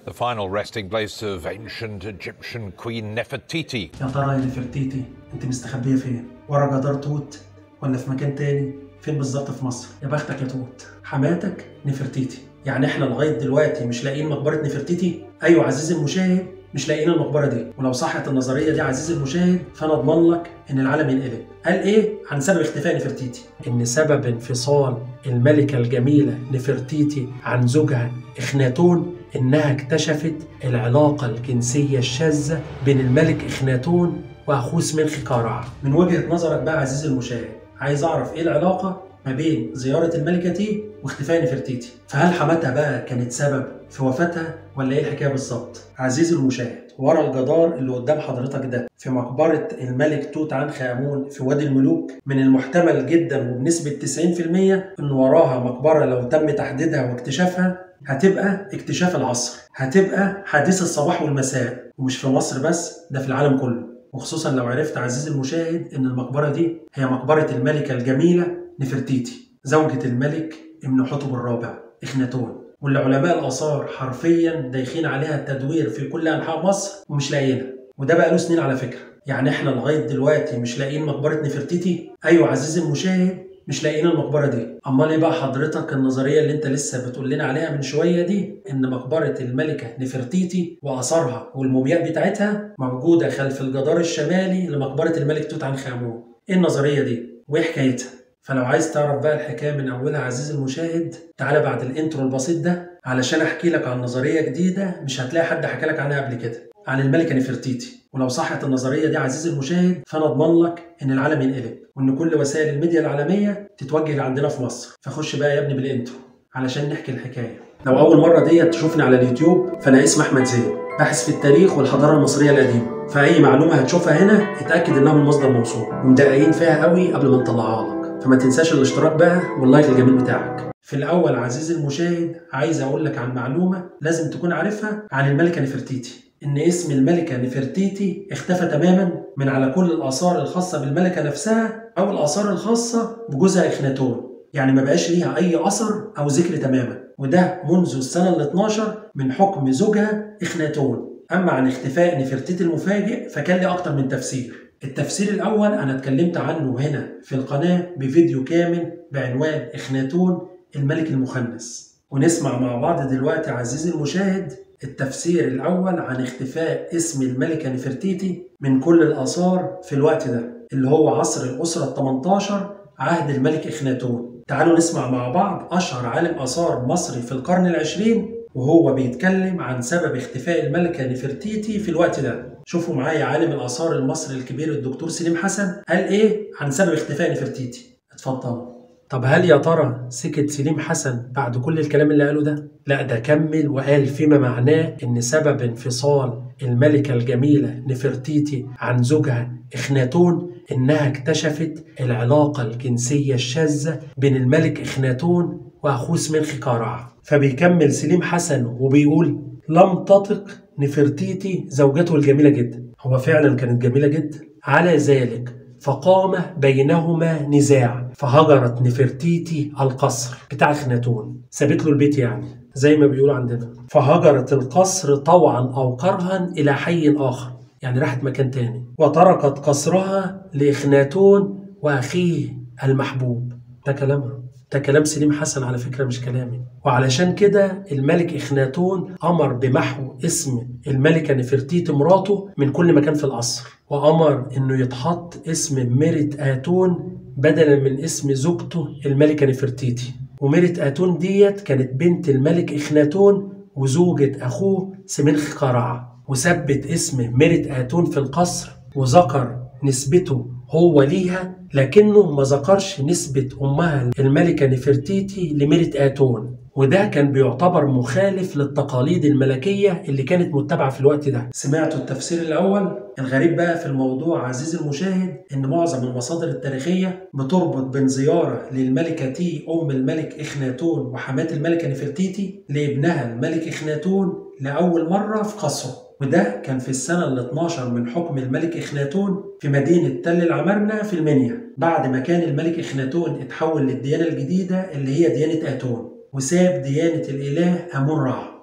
the final resting place of ancient Egyptian Queen Nefertiti. يا ترى يا نفرتيتي انت مستخبيه فين؟ ورا جدار توت ولا في مكان تاني؟ فين بالظبط في مصر؟ يا بختك يا توت حماتك نفرتيتي يعني احنا لغايه دلوقتي مش لاقيين مقبره نفرتيتي؟ ايوه عزيزي المشاهد مش لاقيين المقبره دي ولو صحت النظريه دي عزيزي المشاهد فانا اضمن لك ان العالم ينقلب قال ايه عن سبب اختفاء نفرتيتي ان سبب انفصال الملكه الجميله نفرتيتي عن زوجها اخناتون انها اكتشفت العلاقه الجنسيه الشاذه بين الملك اخناتون واخوه سمنخي قارع من وجهه نظرك بقى عزيزي المشاهد عايز اعرف ايه العلاقه ما بين زيارة الملكة تي واختفاء نفرتيتي فهل حماتها بقى كانت سبب في وفاتها ولا ايه الحكاية بالظبط عزيزي المشاهد ورا الجدار اللي قدام حضرتك ده في مقبرة الملك توت عنخ آمون في وادي الملوك من المحتمل جدا وبنسبة 90% ان وراها مقبرة لو تم تحديدها واكتشافها هتبقى اكتشاف العصر هتبقى حديث الصباح والمساء ومش في مصر بس ده في العالم كله وخصوصا لو عرفت عزيزي المشاهد ان المقبرة دي هي مقبرة الملكة الجميلة نفرتيتي زوجة الملك ابن حتب الرابع إخناتون واللي علماء الآثار حرفيا دايخين عليها التدوير في كل أنحاء مصر ومش لاقيينها وده بقاله سنين على فكرة يعني احنا لغاية دلوقتي مش لاقيين مقبرة نفرتيتي أيوة عزيزي المشاهد مش لاقيين المقبرة دي أمال إيه بقى حضرتك النظرية اللي أنت لسه بتقول لنا عليها من شوية دي إن مقبرة الملكة نفرتيتي وآثارها والمومياء بتاعتها موجودة خلف الجدار الشمالي لمقبرة الملك توت عنخ آمون إيه النظرية دي؟ وإيه حكايتها؟ فلو عايز تعرف بقى الحكايه من اولها عزيزي المشاهد تعالى بعد الانترو البسيط ده علشان احكي لك عن نظريه جديده مش هتلاقي حد حكى لك عنها قبل كده عن الملكه نفرتيتي ولو صحت النظريه دي عزيزي المشاهد فانا اضمن لك ان العالم ينقلب وان كل وسائل الميديا العالميه تتوجه لعندنا في مصر فخش بقى يا ابني بالانترو علشان نحكي الحكايه لو اول مره ديت تشوفني على اليوتيوب فانا اسمي احمد زين باحث في التاريخ والحضاره المصريه القديمه فاي معلومه هتشوفها هنا اتاكد انها من مصدر موثوق ومدققين فيها قوي قبل ما نطلعها لك فما تنساش الاشتراك بقى واللايك الجميل بتاعك في الأول عزيزي المشاهد عايز أقول لك عن معلومة لازم تكون عارفها عن الملكة نفرتيتي إن اسم الملكة نفرتيتي اختفى تماما من على كل الآثار الخاصة بالملكة نفسها أو الآثار الخاصة بجوزها إخناتون يعني ما بقاش ليها أي أثر أو ذكر تماما وده منذ السنة ال 12 من حكم زوجها إخناتون أما عن اختفاء نفرتيتي المفاجئ فكان لي أكتر من تفسير التفسير الأول أنا اتكلمت عنه هنا في القناة بفيديو كامل بعنوان إخناتون الملك المخنث ونسمع مع بعض دلوقتي عزيزي المشاهد التفسير الأول عن اختفاء اسم الملكة نفرتيتي من كل الآثار في الوقت ده اللي هو عصر الأسرة ال 18 عهد الملك إخناتون تعالوا نسمع مع بعض أشهر عالم آثار مصري في القرن العشرين وهو بيتكلم عن سبب اختفاء الملكة نفرتيتي في الوقت ده شوفوا معايا عالم الآثار المصري الكبير الدكتور سليم حسن قال إيه عن سبب اختفاء نفرتيتي اتفضلوا طب هل يا ترى سكت سليم حسن بعد كل الكلام اللي قاله ده؟ لا ده كمل وقال فيما معناه إن سبب انفصال الملكة الجميلة نفرتيتي عن زوجها إخناتون إنها اكتشفت العلاقة الجنسية الشاذة بين الملك إخناتون وأخوه سمنخي قارع فبيكمل سليم حسن وبيقول لم تطق نفرتيتي زوجته الجميلة جدا هو فعلا كانت جميلة جدا على ذلك فقام بينهما نزاع فهجرت نفرتيتي القصر بتاع خناتون سابت له البيت يعني زي ما بيقولوا عندنا فهجرت القصر طوعا او كرها الى حي اخر يعني راحت مكان تاني وتركت قصرها لاخناتون واخيه المحبوب ده كلامها ده كلام سليم حسن على فكرة مش كلامي وعلشان كده الملك إخناتون أمر بمحو اسم الملكة نفرتيتي مراته من كل مكان في القصر وأمر إنه يتحط اسم ميرت آتون بدلا من اسم زوجته الملكة نفرتيتي وميرت آتون ديت كانت بنت الملك إخناتون وزوجة أخوه سمنخ قرع وثبت اسم ميرت آتون في القصر وذكر نسبته هو ليها لكنه ما ذكرش نسبة أمها الملكة نفرتيتي لميرت آتون وده كان بيعتبر مخالف للتقاليد الملكية اللي كانت متبعة في الوقت ده سمعتوا التفسير الأول؟ الغريب بقى في الموضوع عزيزي المشاهد إن معظم المصادر التاريخية بتربط بين زيارة للملكة تي أم الملك إخناتون وحماة الملكة نفرتيتي لابنها الملك إخناتون لأول مرة في قصره وده كان في السنة ال 12 من حكم الملك إخناتون في مدينة تل العمارنة في المنيا بعد ما كان الملك إخناتون اتحول للديانة الجديدة اللي هي ديانة آتون وساب ديانة الإله أمون رع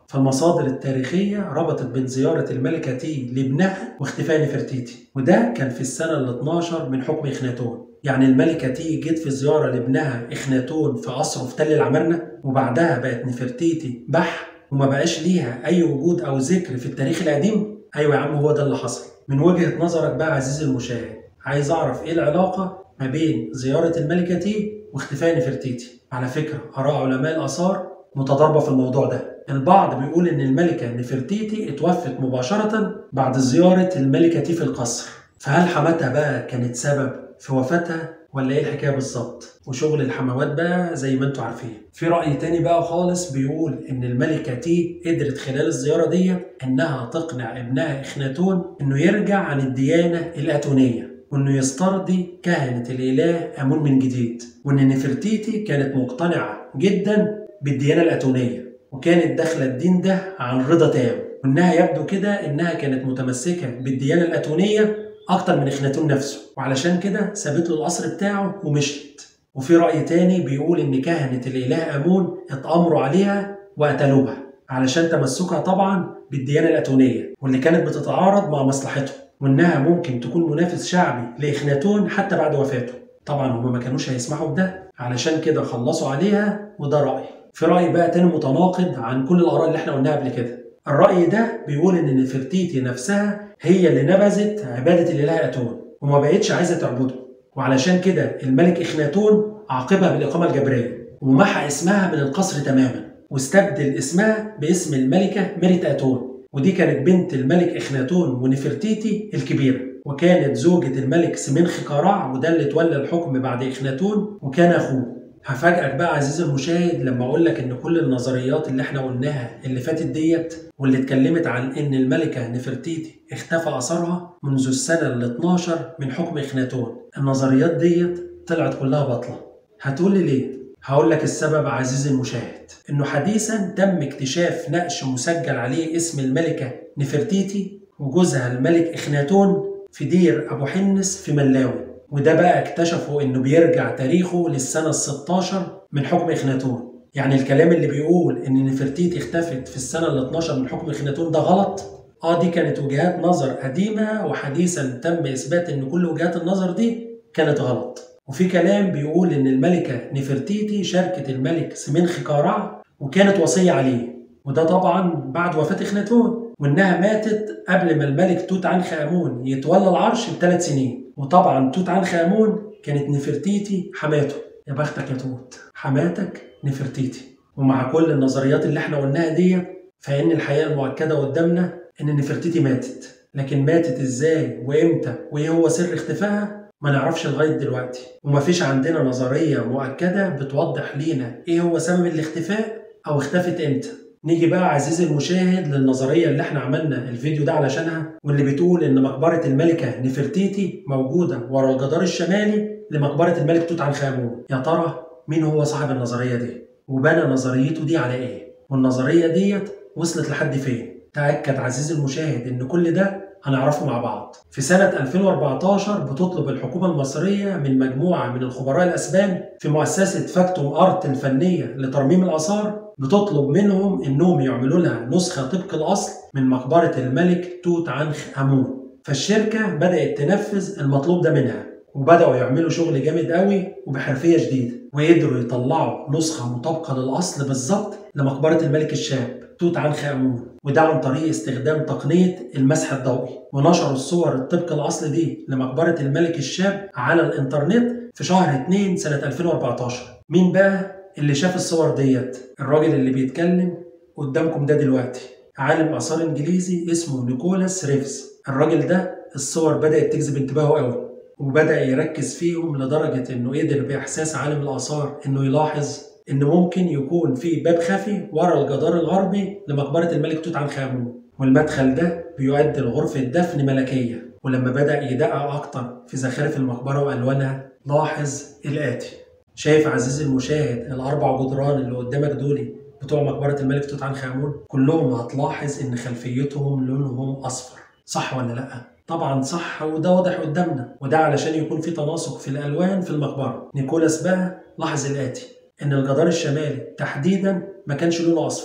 فالمصادر التاريخية ربطت بين زيارة الملكة تي لابنها واختفاء نفرتيتي وده كان في السنة ال 12 من حكم إخناتون يعني الملكة تي جت في زيارة لابنها إخناتون في قصره في تل العمارنة وبعدها بقت نفرتيتي بح وما بقاش ليها أي وجود أو ذكر في التاريخ القديم أيوة يا عم هو ده اللي حصل من وجهة نظرك بقى عزيزي المشاهد عايز أعرف إيه العلاقة ما بين زيارة الملكة تي واختفاء نفرتيتي على فكرة آراء علماء الآثار متضاربة في الموضوع ده البعض بيقول إن الملكة نفرتيتي اتوفت مباشرة بعد زيارة الملكة تي في القصر فهل حماتها بقى كانت سبب في وفاتها ولا ايه الحكايه بالظبط وشغل الحموات بقى زي ما انتم عارفين في راي تاني بقى خالص بيقول ان الملكه تي قدرت خلال الزياره دي انها تقنع ابنها اخناتون انه يرجع عن الديانه الاتونيه وانه يسترضي كهنه الاله امون من جديد وان نفرتيتي كانت مقتنعه جدا بالديانه الاتونيه وكانت داخله الدين ده عن رضا تام وانها يبدو كده انها كانت متمسكه بالديانه الاتونيه اكتر من اخناتون نفسه وعلشان كده سابت له القصر بتاعه ومشيت وفي راي تاني بيقول ان كهنه الاله امون اتامروا عليها وقتلوها علشان تمسكها طبعا بالديانه الاتونيه واللي كانت بتتعارض مع مصلحتهم وانها ممكن تكون منافس شعبي لاخناتون حتى بعد وفاته طبعا هما ما كانوش هيسمحوا بده علشان كده خلصوا عليها وده راي في راي بقى تاني متناقض عن كل الاراء اللي احنا قلناها قبل كده الرأي ده بيقول إن نفرتيتي نفسها هي اللي نبذت عبادة الإله أتون وما بقتش عايزة تعبده وعلشان كده الملك إخناتون عاقبها بالإقامة الجبرية ومحى اسمها من القصر تماما واستبدل اسمها باسم الملكة ميريت أتون ودي كانت بنت الملك إخناتون ونفرتيتي الكبيرة وكانت زوجة الملك سمنخ قراع وده اللي تولى الحكم بعد إخناتون وكان أخوه هفاجئك بقى عزيزي المشاهد لما اقول لك ان كل النظريات اللي احنا قلناها اللي فاتت ديت واللي اتكلمت عن ان الملكه نفرتيتي اختفى اثرها منذ السنه ال 12 من حكم اخناتون النظريات ديت طلعت كلها باطله هتقول لي ليه هقول لك السبب عزيزي المشاهد انه حديثا تم اكتشاف نقش مسجل عليه اسم الملكه نفرتيتي وجوزها الملك اخناتون في دير ابو حنس في ملاوي وده بقى اكتشفوا انه بيرجع تاريخه للسنه ال 16 من حكم اخناتون يعني الكلام اللي بيقول ان نفرتيتي اختفت في السنه ال 12 من حكم اخناتون ده غلط اه دي كانت وجهات نظر قديمه وحديثا تم اثبات ان كل وجهات النظر دي كانت غلط وفي كلام بيقول ان الملكه نفرتيتي شاركت الملك سمنخ قارع وكانت وصيه عليه وده طبعا بعد وفاه اخناتون وانها ماتت قبل ما الملك توت عنخ امون يتولى العرش بثلاث سنين وطبعا توت عنخ امون كانت نفرتيتي حماته يا بختك يا توت حماتك نفرتيتي ومع كل النظريات اللي احنا قلناها دي فان الحقيقه المؤكده قدامنا ان نفرتيتي ماتت لكن ماتت ازاي وامتى وايه هو سر اختفائها ما نعرفش لغايه دلوقتي ومفيش عندنا نظريه مؤكده بتوضح لينا ايه هو سبب الاختفاء او اختفت امتى نيجي بقى عزيزي المشاهد للنظرية اللي احنا عملنا الفيديو ده علشانها واللي بتقول ان مقبرة الملكة نفرتيتي موجودة ورا الجدار الشمالي لمقبرة الملك توت عنخ آمون يا ترى مين هو صاحب النظرية دي وبنى نظريته دي على ايه والنظرية ديت وصلت لحد فين تأكد عزيزي المشاهد ان كل ده هنعرفه مع بعض في سنة 2014 بتطلب الحكومة المصرية من مجموعة من الخبراء الأسبان في مؤسسة فاكتوم أرت الفنية لترميم الآثار بتطلب منهم انهم يعملوا لها نسخه طبق الاصل من مقبره الملك توت عنخ امون فالشركه بدات تنفذ المطلوب ده منها وبداوا يعملوا شغل جامد قوي وبحرفيه شديده وقدروا يطلعوا نسخه مطابقه للاصل بالظبط لمقبره الملك الشاب توت عنخ امون وده عن طريق استخدام تقنيه المسح الضوئي ونشروا الصور الطبق الاصل دي لمقبره الملك الشاب على الانترنت في شهر 2 سنه 2014 مين بقى اللي شاف الصور ديت الراجل اللي بيتكلم قدامكم ده دلوقتي عالم آثار إنجليزي اسمه نيكولاس ريفز الراجل ده الصور بدأت تجذب انتباهه قوي وبدأ يركز فيهم لدرجة إنه قدر بإحساس عالم الآثار إنه يلاحظ إن ممكن يكون في باب خفي ورا الجدار الغربي لمقبرة الملك توت عنخ آمون والمدخل ده بيؤدي لغرفة دفن ملكية ولما بدأ يدقق أكتر في زخارف المقبرة وألوانها لاحظ الآتي شايف عزيزي المشاهد الاربع جدران اللي قدامك دول بتوع مقبره الملك توت عنخ امون كلهم هتلاحظ ان خلفيتهم لونهم اصفر صح ولا لا طبعا صح وده واضح قدامنا وده علشان يكون في تناسق في الالوان في المقبره نيكولاس بقى لاحظ الاتي ان الجدار الشمالي تحديدا ما كانش لونه اصفر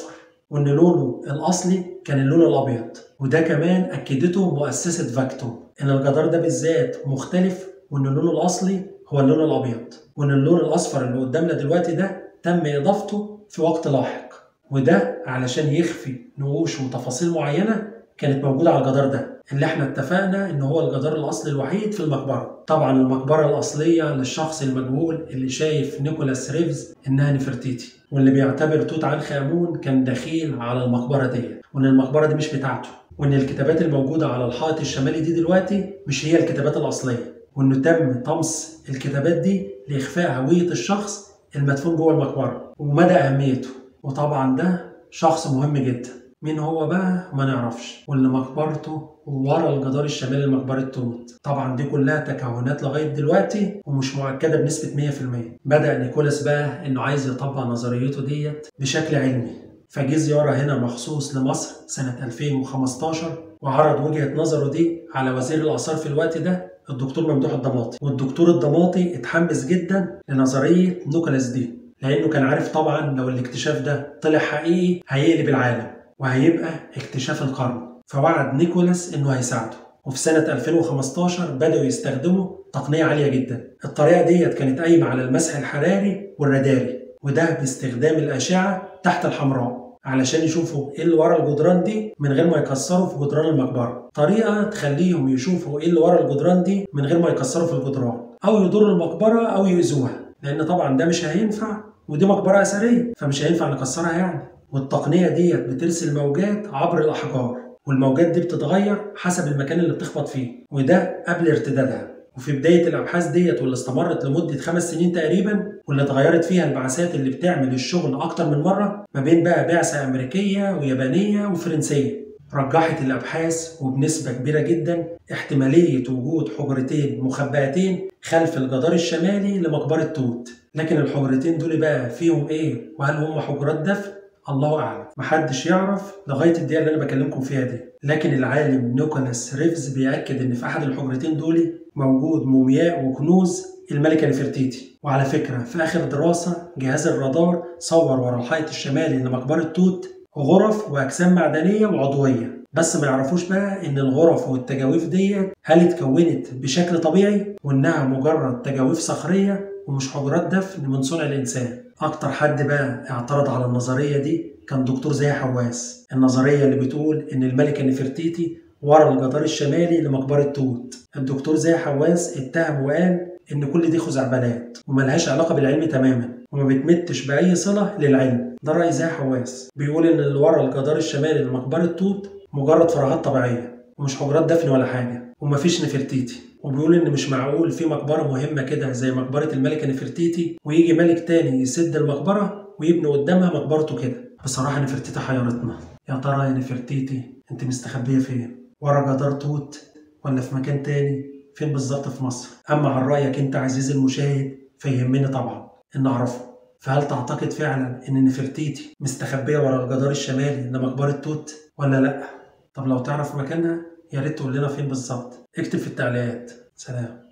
وان لونه الاصلي كان اللون الابيض وده كمان اكدته مؤسسه فاكتوم ان الجدار ده بالذات مختلف وان لونه الاصلي هو اللون الابيض وان اللون الاصفر اللي قدامنا دلوقتي ده تم اضافته في وقت لاحق وده علشان يخفي نقوش وتفاصيل معينه كانت موجوده على الجدار ده اللي احنا اتفقنا ان هو الجدار الاصلي الوحيد في المقبره طبعا المقبره الاصليه للشخص المجهول اللي شايف نيكولاس ريفز انها نفرتيتي واللي بيعتبر توت عنخ امون كان دخيل على المقبره دي وان المقبره دي مش بتاعته وان الكتابات الموجوده على الحائط الشمالي دي دلوقتي مش هي الكتابات الاصليه وانه تم طمس الكتابات دي لاخفاء هويه الشخص المدفون جوه المقبره ومدى اهميته وطبعا ده شخص مهم جدا مين هو بقى ما نعرفش واللي مقبرته ورا الجدار الشمالي لمقبرة توت طبعا دي كلها تكهنات لغاية دلوقتي ومش مؤكدة بنسبة 100% بدأ نيكولاس بقى انه عايز يطبق نظريته ديت بشكل علمي فجه زيارة هنا مخصوص لمصر سنة 2015 وعرض وجهة نظره دي على وزير الآثار في الوقت ده الدكتور ممدوح الضماطي والدكتور الضماطي اتحمس جدا لنظرية نيكولاس دي لأنه كان عارف طبعا لو الاكتشاف ده طلع حقيقي هيقلب العالم وهيبقى اكتشاف القرن فوعد نيكولاس انه هيساعده وفي سنة 2015 بدأوا يستخدموا تقنية عالية جدا الطريقة ديت كانت قايمة على المسح الحراري والراداري وده باستخدام الأشعة تحت الحمراء علشان يشوفوا ايه اللي ورا الجدران دي من غير ما يكسروا في جدران المقبرة طريقة تخليهم يشوفوا ايه اللي ورا الجدران دي من غير ما يكسروا في الجدران أو يضروا المقبرة أو يؤذوها لأن طبعا ده مش هينفع ودي مقبرة أثرية فمش هينفع نكسرها يعني والتقنية ديت بترسل موجات عبر الأحجار والموجات دي بتتغير حسب المكان اللي بتخبط فيه وده قبل ارتدادها وفي بداية الأبحاث ديت واللي استمرت لمدة خمس سنين تقريبا واللي اتغيرت فيها البعثات اللي بتعمل الشغل أكتر من مرة ما بين بقى بعثة أمريكية ويابانية وفرنسية رجحت الأبحاث وبنسبة كبيرة جدا احتمالية وجود حجرتين مخبأتين خلف الجدار الشمالي لمقبرة توت لكن الحجرتين دول بقى فيهم ايه وهل هم حجرات دفن الله اعلم محدش يعرف لغايه الدقيقه اللي انا بكلمكم فيها دي لكن العالم نيكولاس ريفز بياكد ان في احد الحجرتين دول موجود مومياء وكنوز الملكه نفرتيتي وعلى فكره في اخر دراسه جهاز الرادار صور ورا الحيط الشمالي لمقبره توت غرف واجسام معدنيه وعضويه بس ما يعرفوش بقى ان الغرف والتجاويف دي هل اتكونت بشكل طبيعي وانها مجرد تجاويف صخريه ومش حجرات دفن من صنع الانسان اكتر حد بقى اعترض على النظريه دي كان دكتور زي حواس النظريه اللي بتقول ان الملكه نفرتيتي ورا الجدار الشمالي لمقبره توت الدكتور زي حواس اتهم وقال ان كل دي خزعبلات وملهاش علاقه بالعلم تماما وما بتمتش باي صله للعلم ده راي زي حواس بيقول ان اللي ورا الجدار الشمالي لمقبره توت مجرد فراغات طبيعيه ومش حجرات دفن ولا حاجه ومفيش نفرتيتي وبيقول ان مش معقول في مقبره مهمه كده زي مقبره الملكه نفرتيتي ويجي ملك تاني يسد المقبره ويبني قدامها مقبرته كده بصراحه نفرتيتي حيرتنا يا ترى يا نفرتيتي انت مستخبيه فين ورا جدار توت ولا في مكان تاني فين بالظبط في مصر اما عن رايك انت عزيزي المشاهد فيهمني طبعا ان اعرفه فهل تعتقد فعلا ان نفرتيتي مستخبيه ورا الجدار الشمالي لمقبره توت ولا لا طب لو تعرف مكانها يا ريت تقول لنا فين بالظبط اكتب في التعليقات سلام